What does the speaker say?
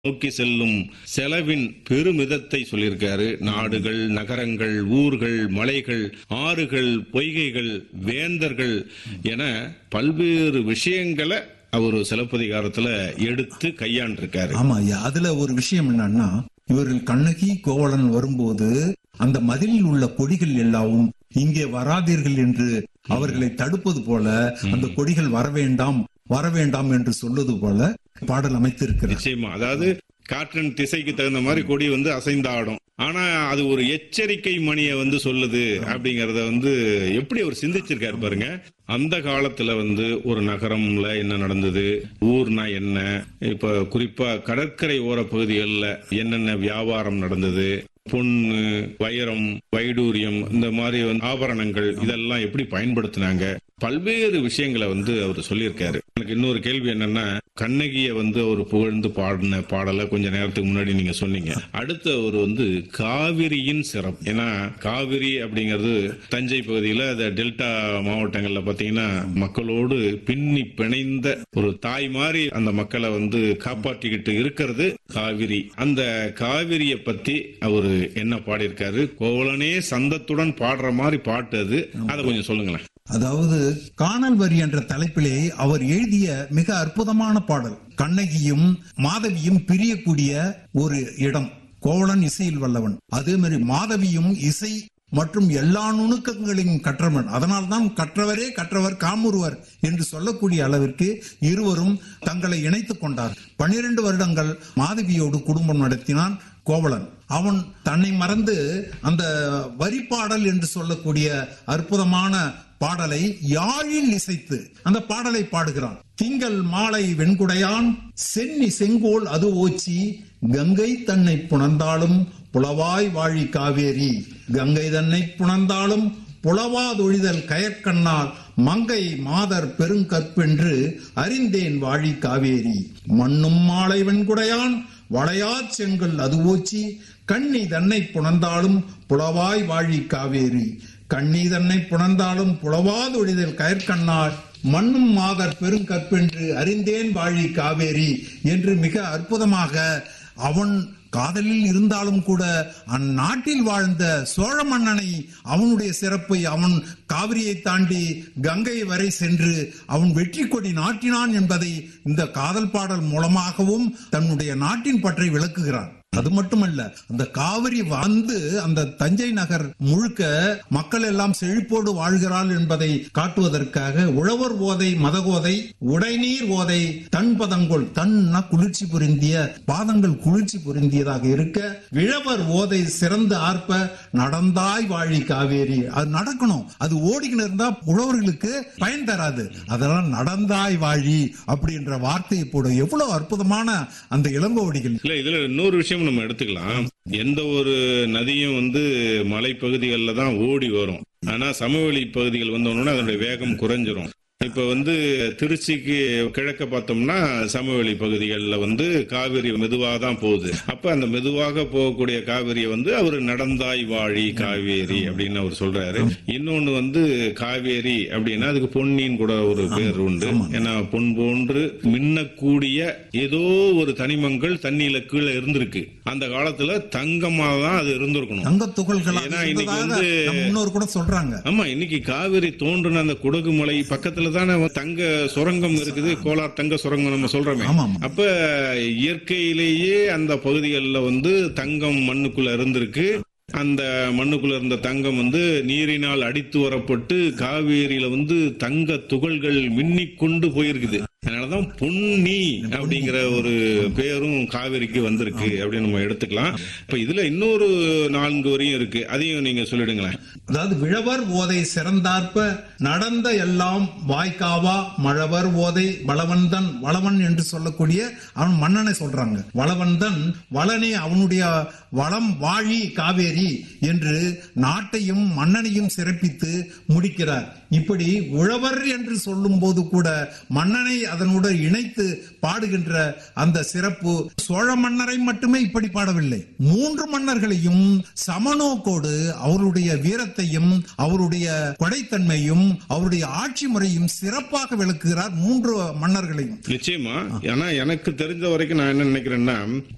நோக்கி செல்லும் செலவின் பெருமிதத்தை சொல்லியிருக்காரு நாடுகள் நகரங்கள் ஊர்கள் மலைகள் ஆறுகள் பொய்கைகள் வேந்தர்கள் என பல்வேறு விஷயங்களை அவர் சிலப்பதிகாரத்துல எடுத்து கையாண்டிருக்காரு ஆமா ஐயா அதுல ஒரு விஷயம் என்னன்னா இவர்கள் கண்ணகி கோவலன் வரும்போது அந்த மதிலில் உள்ள கொடிகள் எல்லாவும் இங்கே வராதீர்கள் என்று அவர்களை தடுப்பது போல அந்த கொடிகள் வர வேண்டாம் வர வேண்டாம் என்று சொல்வது போல பாடல் அமைத்திருக்கிறார் நிச்சயமா அதாவது காற்றின் திசைக்கு தகுந்த மாதிரி கொடி வந்து அசைந்தாடும் ஆனா அது ஒரு எச்சரிக்கை மணியை வந்து சொல்லுது அப்படிங்கறத வந்து எப்படி அவர் சிந்திச்சிருக்காரு பாருங்க அந்த காலத்துல வந்து ஒரு நகரம்ல என்ன நடந்தது ஊர்னா என்ன இப்ப குறிப்பா கடற்கரை ஓர பகுதிகளில் என்னென்ன வியாபாரம் நடந்தது பொண்ணு வைரம் வைடூரியம் இந்த மாதிரி வந்து ஆபரணங்கள் இதெல்லாம் எப்படி பயன்படுத்தினாங்க பல்வேறு விஷயங்களை வந்து அவர் சொல்லியிருக்காரு எனக்கு இன்னொரு கேள்வி என்னன்னா கண்ணகிய வந்து அவர் புகழ்ந்து பாடின பாடலை கொஞ்ச நேரத்துக்கு முன்னாடி நீங்க சொன்னீங்க அடுத்த ஒரு வந்து காவிரியின் சிறப்பு ஏன்னா காவிரி அப்படிங்கிறது தஞ்சை பகுதியில அந்த டெல்டா மாவட்டங்கள்ல பாத்தீங்கன்னா மக்களோடு பின்னி பிணைந்த ஒரு தாய் மாதிரி அந்த மக்களை வந்து காப்பாற்றிக்கிட்டு இருக்கிறது காவிரி அந்த காவிரிய பத்தி அவரு என்ன பாடியிருக்காரு கோவலனே சந்தத்துடன் பாடுற மாதிரி பாட்டு அது அதை கொஞ்சம் சொல்லுங்களேன் அதாவது காணல் வரி என்ற தலைப்பிலே அவர் எழுதிய மிக அற்புதமான பாடல் கண்ணகியும் மாதவியும் பிரியக்கூடிய ஒரு இடம் கோவலன் இசையில் வல்லவன் அதே மாதிரி மாதவியும் இசை மற்றும் எல்லா நுணுக்கங்களையும் கற்றவன் அதனால்தான் கற்றவரே கற்றவர் காமுறுவர் என்று சொல்லக்கூடிய அளவிற்கு இருவரும் தங்களை இணைத்துக் கொண்டார் பன்னிரண்டு வருடங்கள் மாதவியோடு குடும்பம் நடத்தினான் கோவலன் அவன் தன்னை மறந்து அந்த வரிப்பாடல் என்று சொல்லக்கூடிய அற்புதமான பாடலை யாழில் இசைத்து அந்த பாடலை பாடுகிறான் திங்கள் மாலை வெண்குடையான் சென்னி செங்கோல் அது ஓச்சி கங்கை தன்னை புணர்ந்தாலும் புலவாய் வாழி காவேரி கங்கை தன்னை புணர்ந்தாலும் புலவாதொழிதல் கயற்கண்ணால் மங்கை மாதர் பெருங்கற்பென்று அறிந்தேன் வாழி காவேரி மண்ணும் மாலை வெண்குடையான் வளையாச் செங்கல் அது ஓச்சி கண்ணி தன்னை புணர்ந்தாலும் புலவாய் வாழி காவேரி கண்ணி தன்னை புணர்ந்தாலும் புலவாதொழிதல் கயற்கண்ணால் மண்ணும் மாதர் பெருங்கற்பென்று அறிந்தேன் வாழி காவேரி என்று மிக அற்புதமாக அவன் காதலில் இருந்தாலும் கூட அந்நாட்டில் வாழ்ந்த சோழ மன்னனை அவனுடைய சிறப்பை அவன் காவிரியை தாண்டி கங்கை வரை சென்று அவன் வெற்றி கொடி நாட்டினான் என்பதை இந்த காதல் பாடல் மூலமாகவும் தன்னுடைய நாட்டின் பற்றை விளக்குகிறான் அது மட்டுமல்ல அந்த காவிரி வந்து அந்த தஞ்சை நகர் முழுக்க மக்கள் எல்லாம் செழிப்போடு வாழ்கிறாள் என்பதை காட்டுவதற்காக உழவர் ஓதை மதகோதை உடைநீர் ஓதை தன் பதங்கொள் தன்னா குளிர்ச்சி புரிந்திய பாதங்கள் குளிர்ச்சி புரிந்தியதாக இருக்க விழவர் ஓதை சிறந்து ஆர்ப்ப நடந்தாய் வாழி காவேரி அது நடக்கணும் அது ஓடிக்கிட்டு இருந்தா உழவர்களுக்கு பயன் தராது அதெல்லாம் நடந்தாய் வாழி அப்படின்ற வார்த்தையை போட எவ்வளவு அற்புதமான அந்த இளங்கோடிகள் இல்ல இதுல இன்னொரு விஷயம் நம்ம எடுத்துக்கலாம் எந்த ஒரு நதியும் வந்து மலைப்பகுதிகளில் தான் ஓடி வரும் ஆனா சமவெளி பகுதிகள் வந்தோம்னா அதனுடைய வேகம் குறைஞ்சிரும் இப்ப வந்து திருச்சிக்கு கிழக்க பார்த்தோம்னா சமவெளி பகுதிகளில் வந்து காவிரி மெதுவாக தான் போகுது அப்ப அந்த மெதுவாக போகக்கூடிய காவிரியை வந்து அவர் நடந்தாய் வாழி காவேரி அப்படின்னு அவர் சொல்றாரு இன்னொன்னு வந்து காவேரி அப்படின்னா அதுக்கு பொன்னின்னு கூட ஒரு பேர் உண்டு ஏன்னா பொன் போன்று மின்னக்கூடிய ஏதோ ஒரு தனிமங்கள் தண்ணியில கீழே இருந்திருக்கு அந்த காலத்துல தங்கமா தான் அது இருந்திருக்கணும் தங்க துகள்களாக ஏன்னா இன்னைக்கு இருந்ததாக வந்து- நம்ம முன்னோர் கூட சொல்றாங்க ஆமா இன்னைக்கு காவிரி தோன்றுன அந்த குடகு மலை பக்கத்துல தானே தங்க சுரங்கம் இருக்குது கோலார் தங்க சுரங்கம் நம்ம சொல்றோமே ஆமா, ஆமா. அப்ப இயற்கையிலேயே அந்த பகுதிகளில் வந்து தங்கம் மண்ணுக்குள்ள இருந்திருக்கு அந்த மண்ணுக்குள்ள இருந்த தங்கம் வந்து நீரினால் அடித்து வரப்பட்டு காவேரியில வந்து தங்க துகள்கள் மின்னிக் கொண்டு போயிருக்குது அதனாலதான் பொன்னி அப்படிங்கிற ஒரு பேரும் காவேரிக்கு வந்திருக்கு அப்படின்னு நம்ம எடுத்துக்கலாம் இப்ப இதுல இன்னொரு நான்கு வரியும் இருக்கு அதையும் நீங்க சொல்லிடுங்களேன் அதாவது விழவர் ஓதை சிறந்தார்ப்ப நடந்த எல்லாம் வாய்க்காவா மழவர் ஓதை வளவன்தன் வளவன் என்று சொல்லக்கூடிய அவன் மன்னனை சொல்றாங்க வளவன்தன் வளனே அவனுடைய வளம் வாழி காவேரி என்று நாட்டையும் மன்னனையும் சிறப்பித்து முடிக்கிறார் இப்படி உழவர் என்று சொல்லும் போது கூட மன்னனை அதனுடன் இணைத்து பாடுகின்ற அந்த சிறப்பு சோழ மன்னரை மட்டுமே இப்படி பாடவில்லை மூன்று மன்னர்களையும் சமநோக்கோடு அவருடைய வீரத்தையும் அவருடைய கொடைத்தன்மையும் அவருடைய ஆட்சி முறையும் சிறப்பாக விளக்குகிறார் மூன்று மன்னர்களையும் நிச்சயமா ஆனா எனக்கு தெரிஞ்ச வரைக்கும் நான் என்ன நினைக்கிறேன்னா